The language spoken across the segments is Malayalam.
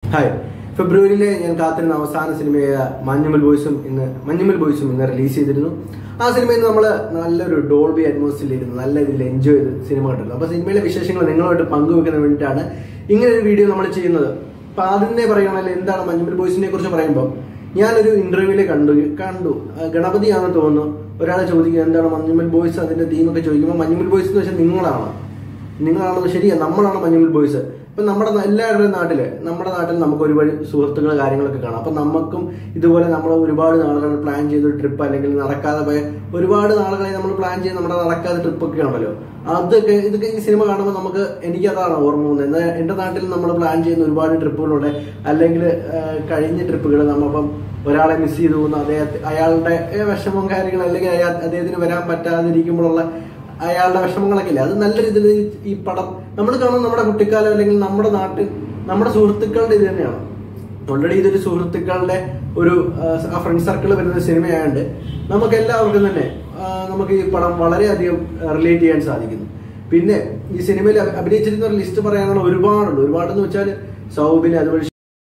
ഹായ് ഫെബ്രുവരിയിലെ ഞാൻ കാത്തിരുന്ന അവസാന സിനിമയായ മഞ്ഞുമൽ ബോയ്സും ഇന്ന് മഞ്ഞുമൽ ബോയ്സും ഇന്ന് റിലീസ് ചെയ്തിരുന്നു ആ സിനിമയിൽ നമ്മൾ നല്ലൊരു ഡോൾബി അറ്റ്മോസ്ഫിയറിലിരുന്ന് നല്ല രീതിയിൽ എൻജോയ് ചെയ്ത് സിനിമ കണ്ടിരുന്നു അപ്പൊ സിനിമയിലെ വിശേഷങ്ങൾ നിങ്ങളുമായിട്ട് പങ്കുവെക്കുന്നതിന് വേണ്ടിയിട്ടാണ് ഇങ്ങനെ ഒരു വീഡിയോ നമ്മൾ ചെയ്യുന്നത് അപ്പൊ ആദ്യമേ പറയുകയാണെങ്കിൽ എന്താണ് മഞ്ഞുമൽ ബോയ്സിനെ കുറിച്ച് പറയുമ്പോൾ ഞാനൊരു ഇന്റർവ്യൂവിൽ കണ്ടു കണ്ടു ആ, ഗണപതിയാണെന്ന് തോന്നുന്നു ഒരാളെ ചോദിക്കുക എന്താണ് മഞ്ഞുമൽ ബോയ്സ് അതിന്റെ തീമൊക്കെ ചോദിക്കുമ്പോൾ മഞ്ഞുമൽ ബോയ്സ് എന്ന് വെച്ചാൽ നിങ്ങളാണ് നിങ്ങളാണെന്ന് ശരിയാ നമ്മളാണ് മഞ്ഞുമൽ ബോയ്സ് ഇപ്പൊ നമ്മുടെ ന- എല്ലാവരുടെയും നാട്ടില് നമ്മുടെ നാട്ടിൽ നമുക്ക് ഒരുപാട് സുഹൃത്തുക്കൾ കാര്യങ്ങളൊക്കെ കാണാം അപ്പൊ നമുക്കും ഇതുപോലെ നമ്മൾ ഒരുപാട് നാളുകൾ പ്ലാൻ ചെയ്ത ട്രിപ്പ് അല്ലെങ്കിൽ നടക്കാതെ പോയ ഒരുപാട് നാളുകളായി നമ്മൾ പ്ലാൻ ചെയ്ത് നമ്മുടെ നടക്കാതെ ട്രിപ്പ് ഒക്കെ ആണല്ലോ അതൊക്കെ ഇതൊക്കെ ഈ സിനിമ കാണുമ്പോൾ നമുക്ക് എനിക്ക് അതാണ് ഓർമ്മ വന്നത് എന്നാൽ എന്റെ നാട്ടിൽ നമ്മൾ പ്ലാൻ ചെയ്യുന്ന ഒരുപാട് ട്രിപ്പുകളുണ്ട് അല്ലെങ്കിൽ കഴിഞ്ഞ ട്രിപ്പുകൾ നമ്മപ്പം ഒരാളെ മിസ് ചെയ്തു പോകുന്നു അദ്ദേഹത്തെ അയാളുടെ ഏഹ്, വിഷമവും കാര്യങ്ങളും അല്ലെങ്കിൽ അയാൾ അദ്ദേഹത്തിന് വരാൻ പറ്റാതിരിക്കുമ്പോഴുള്ള അയാളുടെ വിഷമങ്ങളൊക്കെ ഇല്ലേ അത് നല്ല രീതിയിൽ ഈ പടം നമ്മൾ കാണുന്ന നമ്മുടെ കുട്ടിക്കാലം അല്ലെങ്കിൽ നമ്മുടെ നാട്ടിൽ നമ്മുടെ സുഹൃത്തുക്കളുടെ ഇത് തന്നെയാണ് ഓൾറെഡി ഇതൊരു സുഹൃത്തുക്കളുടെ ഒരു ആ ഫ്രണ്ട് സർക്കിൾ വരുന്ന സിനിമയായതുകൊണ്ട് നമുക്ക് എല്ലാവർക്കും തന്നെ ആ, നമുക്ക് ഈ പടം വളരെയധികം റിലേറ്റ് ചെയ്യാൻ സാധിക്കുന്നു പിന്നെ ഈ സിനിമയിൽ അഭി- അഭിനയിച്ചിരുന്ന ലിസ്റ്റ് പറയാനുള്ള ഒരുപാടുണ്ട് ഒരുപാടെന്ന് വെച്ചാൽ സൗബിന് അതുപോലെ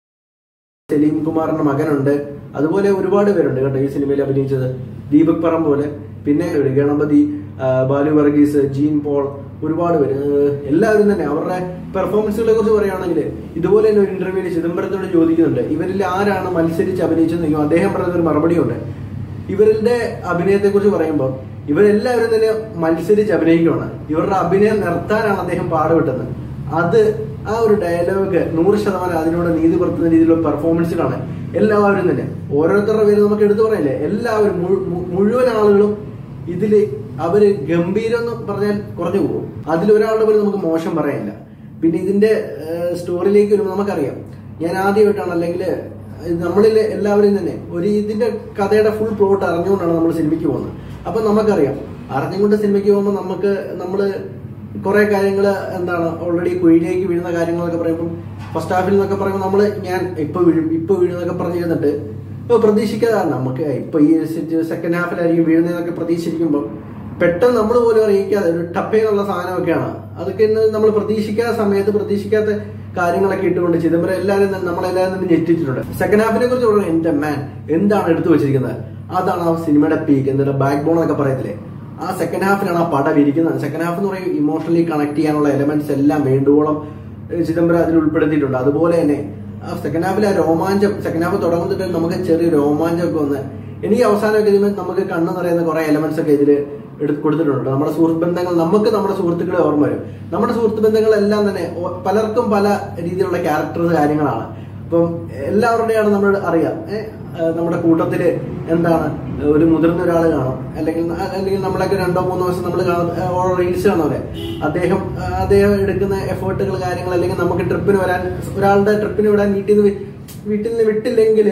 സലീം കുമാറിന്റെ മകനുണ്ട് അതുപോലെ ഒരുപാട് പേരുണ്ട് കേട്ടോ ഈ സിനിമയിൽ അഭിനയിച്ചത് ദീപക് പറം പോലെ പിന്നെ ഒരു ഗണപതി ആ, ബാലു വർഗീസ് ജീൻ പോൾ ഒരുപാട് പേര് ഏഹ് എല്ലാവരും തന്നെ അവരുടെ പെർഫോമൻസുകളെ കുറിച്ച് പറയുകയാണെങ്കിൽ ഇതുപോലെ തന്നെ ഒരു ഇന്റർവ്യൂവിൽ ചിദംബരത്തോട് ചോദിക്കുന്നുണ്ട് ഇവരിൽ ആരാണ് മത്സരിച്ച് അഭിനയിച്ചതെന്ന് ചോദിക്കും അദ്ദേഹം പറഞ്ഞ ഒരു മറുപടിയുണ്ട് ഇവരുടെ അഭിനയത്തെ കുറിച്ച് പറയുമ്പോൾ ഇവരെല്ലാവരും തന്നെ മത്സരിച്ച് അഭിനയിക്കുകയാണ് ഇവരുടെ അഭിനയം നിർത്താനാണ് അദ്ദേഹം പാടുവിട്ടത് അത് ആ ഒരു ഡയലോഗ് നൂറ് ശതമാനം അതിനോട് നീതി പുറത്തുന്ന രീതിയിലുള്ള പെർഫോമൻസിലാണ് എല്ലാവരും തന്നെ ഓരോരുത്തരുടെ പേര് നമുക്ക് എടുത്തു പറയില്ലേ എല്ലാവരും മുഴു- മു- മുഴുവൻ ആളുകളും ഇതില് അവര് ഗംഭീരം എന്ന് പറഞ്ഞാൽ കുറഞ്ഞു പോകും അതിലൊരാളുടെ പേര് നമുക്ക് മോശം പറയാനില്ല പിന്നെ ഇതിന്റെ സ്റ്റോറിയിലേക്ക് വരുമ്പോൾ നമുക്കറിയാം ഞാൻ ആദ്യമായിട്ടാണ് അല്ലെങ്കിൽ നമ്മളിൽ എല്ലാവരും തന്നെ ഒരു ഇതിന്റെ കഥയുടെ ഫുൾ പ്ലോട്ട് അറിഞ്ഞുകൊണ്ടാണ് നമ്മൾ സിനിമയ്ക്ക് പോകുന്നത് അപ്പൊ നമുക്കറിയാം അറിഞ്ഞുകൊണ്ട് സിനിമയ്ക്ക് പോകുമ്പോൾ നമുക്ക് നമ്മള് കുറെ കാര്യങ്ങൾ എന്താണ് ഓൾറെഡി കുഴിയിലേക്ക് വീഴുന്ന കാര്യങ്ങളൊക്കെ പറയുമ്പോൾ ഫസ്റ്റ് ഹാഫിൽ എന്നൊക്കെ പറയുമ്പോൾ നമ്മൾ ഞാൻ ഇപ്പൊ വീഴും ഇപ്പൊ വീഴുന്നൊക്കെ പറഞ്ഞിരുന്നിട്ട് ഇപ്പൊ പ്രതീക്ഷിക്കാതെ നമുക്ക് ഇപ്പൊ ഈ സെക്കൻഡ് ഹാഫിലായിരിക്കും വീഴുന്നതെന്നൊക്കെ പ്രതീക്ഷിക്കുമ്പോൾ പെട്ടെന്ന് നമ്മൾ പോലും അറിയിക്കാതെ ഒരു ടപ്പേന്നുള്ള സാധനമൊക്കെയാണ് അതൊക്കെ ഇന്ന് നമ്മൾ പ്രതീക്ഷിക്കാത്ത സമയത്ത് പ്രതീക്ഷിക്കാത്ത കാര്യങ്ങളൊക്കെ ഇട്ടുകൊണ്ട് ചിദംബരം എല്ലാവരും തന്നെ നമ്മളെല്ലാവരും തന്നെ ഞെട്ടിച്ചിട്ടുണ്ട് സെക്കൻഡ് ഹാഫിനെ കുറിച്ച് പറഞ്ഞു എന്റെ മാൻ എന്താണ് എടുത്തു വെച്ചിരിക്കുന്നത് അതാണ് ആ സിനിമയുടെ പീക്ക് എന്നിട്ട് ബാക്ക് ബോൺ എന്നൊക്കെ പറയത്തില്ലേ ആ സെക്കൻഡ് ഹാഫിലാണ് ആ പടം ഇരിക്കുന്നത് സെക്കൻഡ് ഹാഫ് എന്ന് പറയുമ്പോൾ ഇമോഷണലി കണക്ട് ചെയ്യാനുള്ള എലമെന്റ്സ് എല്ലാം വേണ്ടുവോളം ഏഹ് ചിദംബരം അതിൽ ഉൾപ്പെടുത്തിയിട്ടുണ്ട് അതുപോലെ തന്നെ ആ സെക്കൻഡ് ഹാഫിൽ ആ രോമാഞ്ചം സെക്കൻഡ് ഹാഫ് തുടങ്ങുന്നിട്ട് നമുക്ക് ചെറിയ രോമാഞ്ചമൊക്കെ വന്ന് എനിക്ക് അവസാനമൊക്കെ ഇതിന് നമുക്ക് കണ്ണ് നിറയുന്ന കുറെ എലമെന്റ്സ് ഒക്കെ ഇതിൽ എടുത്ത് കൊടുത്തിട്ടുണ്ട് നമ്മുടെ സുഹൃത്ത് ബന്ധങ്ങൾ നമുക്ക് നമ്മുടെ സുഹൃത്തുക്കളെ ഓർമ്മ വരും നമ്മുടെ സുഹൃത്ത് ബന്ധങ്ങളെല്ലാം തന്നെ ഓ- പലർക്കും പല രീതിയിലുള്ള ക്യാരക്ടേഴ്സ് കാര്യങ്ങളാണ് അപ്പം എല്ലാവരുടെയാണ് നമ്മൾ അറിയാം ഏഹ് നമ്മുടെ കൂട്ടത്തില് എന്താണ് ഒരു മുതിർന്ന ഒരാൾ കാണും അല്ലെങ്കിൽ അല്ലെങ്കിൽ നമ്മളൊക്കെ രണ്ടോ മൂന്നോ ദിവസം നമ്മൾ കാണും ഓരോ റീൽസ് കാണുമല്ലേ അദ്ദേഹം ആ, അദ്ദേഹം എടുക്കുന്ന എഫേർട്ടുകൾ കാര്യങ്ങൾ അല്ലെങ്കിൽ നമുക്ക് ട്രിപ്പിന് വരാൻ ഒരാളുടെ ട്രിപ്പിന് വിടാൻ വീട്ടിൽ നിന്ന് വീട്ടിൽ നിന്ന് വിട്ടില്ലെങ്കിൽ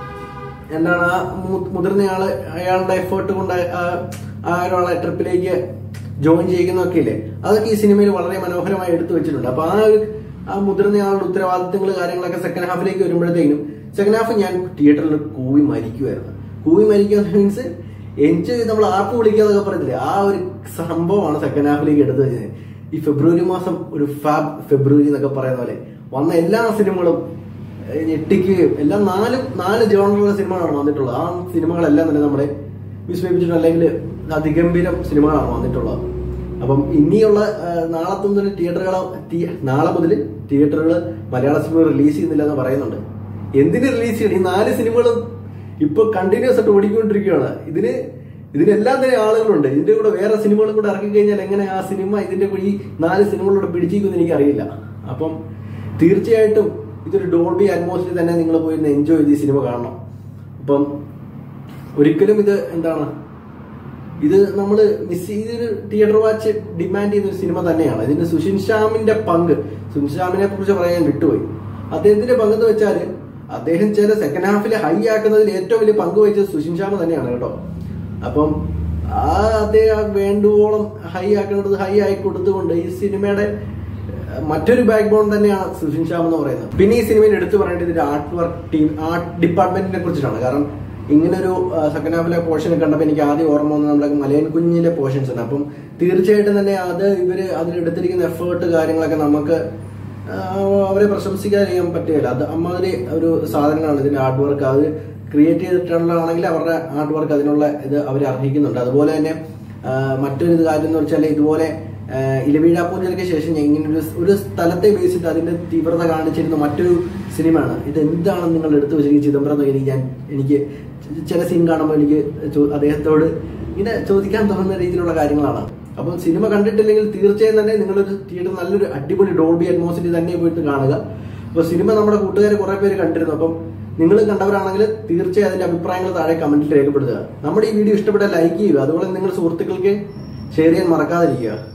എന്താണ് ആ മു- മുതിർന്നയാള് അയാളുടെ എഫേർട്ട് കൊണ്ട് ആ- ആ ഒരാളെ ട്രിപ്പിലേക്ക് ജോയിൻ ചെയ്യുന്നതൊക്കെ ഇല്ലേ അതൊക്കെ ഈ സിനിമയിൽ വളരെ മനോഹരമായി എടുത്തു വെച്ചിട്ടുണ്ട് അപ്പൊ ആ ഒരു ആ മുതിർന്നയാളുടെ ഉത്തരവാദിത്തങ്ങൾ കാര്യങ്ങളൊക്കെ സെക്കൻഡ് ഹാഫിലേക്ക് വരുമ്പോഴത്തേക്കും സെക്കൻഡ് ഹാഫ് ഞാൻ തിയേറ്ററിൽ കൂവി മരിക്കുമായിരുന്നു കൂവി മരിക്കുക മീൻസ് എനിക്ക് നമ്മൾ ആർപ്പ് വിളിക്കാന്നൊക്കെ പറയത്തില്ലേ ആ ഒരു സംഭവമാണ് സെക്കൻഡ് ഹാഫിലേക്ക് എടുത്തു വെച്ചത് ഈ ഫെബ്രുവരി മാസം ഒരു ഫാബ് ഫെബ്രുവരി എന്നൊക്കെ പറയുന്ന പോലെ വന്ന എല്ലാ സിനിമകളും ഏഹ് ഞെട്ടിക്കുകയും എല്ലാം നാല് നാല് ജോണറുള്ള സിനിമകളാണ് വന്നിട്ടുള്ളത് ആ സിനിമകളെല്ലാം തന്നെ നമ്മളെ വിസ്മയിപ്പിച്ചിട്ടുണ്ട് അല്ലെങ്കിൽ അതിഗംഭീരം സിനിമകളാണ് വന്നിട്ടുള്ളത് അപ്പം ഇനിയുള്ള ഏഹ് നാളത്തെ മുതൽ തിയേറ്ററുകൾ നാളെ മുതൽ തിയേറ്ററുകൾ മലയാള സിനിമ റിലീസ് ചെയ്യുന്നില്ല എന്ന് പറയുന്നുണ്ട് എന്തിന് റിലീസ് ചെയ്യണം ഈ നാല് സിനിമകളും ഇപ്പൊ കണ്ടിന്യൂസ് ആയിട്ട് ഓടിക്കൊണ്ടിരിക്കുകയാണ് ഇതിന് ഇതിനെല്ലാം തന്നെ ആളുകളുണ്ട് ഇതിന്റെ കൂടെ വേറെ സിനിമകളും കൂടെ ഇറക്കി കഴിഞ്ഞാൽ എങ്ങനെ ആ സിനിമ ഇതിന്റെ കൂടെ ഈ നാല് സിനിമകളോട് പിടിച്ചിരിക്കുമെന്ന് എനിക്കറിയില്ല അപ്പം തീർച്ചയായിട്ടും ഇതൊരു ഡോൾബി അറ്റ്മോസ്ഫിയർ തന്നെ നിങ്ങൾ പോയി എൻജോയ് ചെയ്ത് ഈ സിനിമ കാണണം അപ്പം ഒരിക്കലും ഇത് എന്താണ് ഇത് നമ്മൾ മിസ് ചെയ്തൊരു തിയേറ്റർ വാച്ച് ഡിമാൻഡ് ചെയ്യുന്ന ഒരു സിനിമ തന്നെയാണ് ഇതിന് സുഷിൻ ശ്യാമിന്റെ പങ്ക് സുഷിൻ ശ്യാമിനെ കുറിച്ച് പറയാൻ ഞാൻ വിട്ടുപോയി അദ്ദേഹത്തിന്റെ പങ്ക് എന്ന് വെച്ചാൽ അദ്ദേഹം ചില സെക്കൻഡ് ഹാഫിൽ ഹൈ ആക്കുന്നതിൽ ഏറ്റവും വലിയ പങ്ക് വഹിച്ചത് സുഷിൻ ശ്യാമ തന്നെയാണ് കേട്ടോ അപ്പം ആ അദ്ദേഹം വേണ്ടുവോളം ഹൈ ആക്കുന്നത് ഹൈ ആയി കൊടുത്തുകൊണ്ട് ഈ സിനിമയുടെ ഏഹ്, മറ്റൊരു ബാക്ക് ബോൺ തന്നെയാണ് സുഷിൻ ശ്യാം എന്ന് പറയുന്നത് പിന്നെ ഈ സിനിമയിൽ എടുത്തു പറയേണ്ടത് ഇതിന്റെ ആർട്ട് വർക്ക് ടീം ആർട്ട് ഡിപ്പാർട്ട്മെന്റിനെ കുറിച്ചിട്ടാണ് കാരണം ഇങ്ങനൊരു സെക്കൻഡ് ഹാഫിലെ പോർഷൻ കണ്ടപ്പോൾ എനിക്ക് ആദ്യം ഓർമ്മ വന്നത് നമ്മുടെ മലയൻ കുഞ്ഞിലെ പോർഷൻസ് ആണ് അപ്പം തീർച്ചയായിട്ടും തന്നെ അത് ഇവര് അതിലെടുത്തിരിക്കുന്ന എഫേർട്ട് കാര്യങ്ങളൊക്കെ നമുക്ക് ആ, അവരെ പ്രശംസിക്കാതിരിക്കാൻ പറ്റുകയില്ല അത് അമ്മാതിരി ഒരു സാധനങ്ങളാണ് ഇതിന്റെ ഹാർഡ് വർക്ക് അത് ക്രിയേറ്റ് ചെയ്തിട്ടുള്ളതാണെങ്കിൽ അവരുടെ ഹാർഡ് വർക്ക് അതിനുള്ള ഇത് അവർ അർഹിക്കുന്നുണ്ട് അതുപോലെ തന്നെ ആ, മറ്റൊരു ഇത് കാര്യം എന്ന് വെച്ചാൽ ഇതുപോലെ ആ, ഇലവീഴ പൂജയ്ക്ക് ശേഷം ഞാൻ ഇങ്ങനെ ഒരു ഒരു സ്ഥലത്തെ ബേസിട്ട് അതിന്റെ തീവ്രത കാണിച്ചിരുന്ന മറ്റൊരു സിനിമയാണ് ഇത് എന്താണെന്ന് നിങ്ങൾ എടുത്തു വെച്ചിരിക്കുന്ന ചിദംബരം എന്ന് എനിക്ക് ഞാൻ എനിക്ക് ചില സീൻ കാണുമ്പോൾ എനിക്ക് ചോ- അദ്ദേഹത്തോട് ഇങ്ങനെ ചോദിക്കാൻ തോന്നുന്ന രീതിയിലുള്ള കാര്യങ്ങളാണ് അപ്പം സിനിമ കണ്ടിട്ടില്ലെങ്കിൽ തീർച്ചയായും തന്നെ നിങ്ങളൊരു തിയേറ്റർ നല്ലൊരു അടിപൊളി ഡോൾബി അറ്റ്മോസിറ്റി തന്നെ പോയിട്ട് കാണുക അപ്പോൾ സിനിമ നമ്മുടെ കൂട്ടുകാർ കുറെ പേര് കണ്ടിരുന്നു അപ്പം നിങ്ങൾ കണ്ടവരാണെങ്കിൽ തീർച്ചയായും അതിന്റെ അഭിപ്രായങ്ങൾ താഴെ കമന്റിൽ രേഖപ്പെടുത്തുക നമ്മുടെ ഈ വീഡിയോ ഇഷ്ടപ്പെട്ടാൽ ലൈക്ക് ചെയ്യുക അതുപോലെ നിങ്ങൾ സുഹൃത്തുക്കൾക്ക് ഷെയർ ചെയ്യാൻ മറക്കാതിരിക്കുക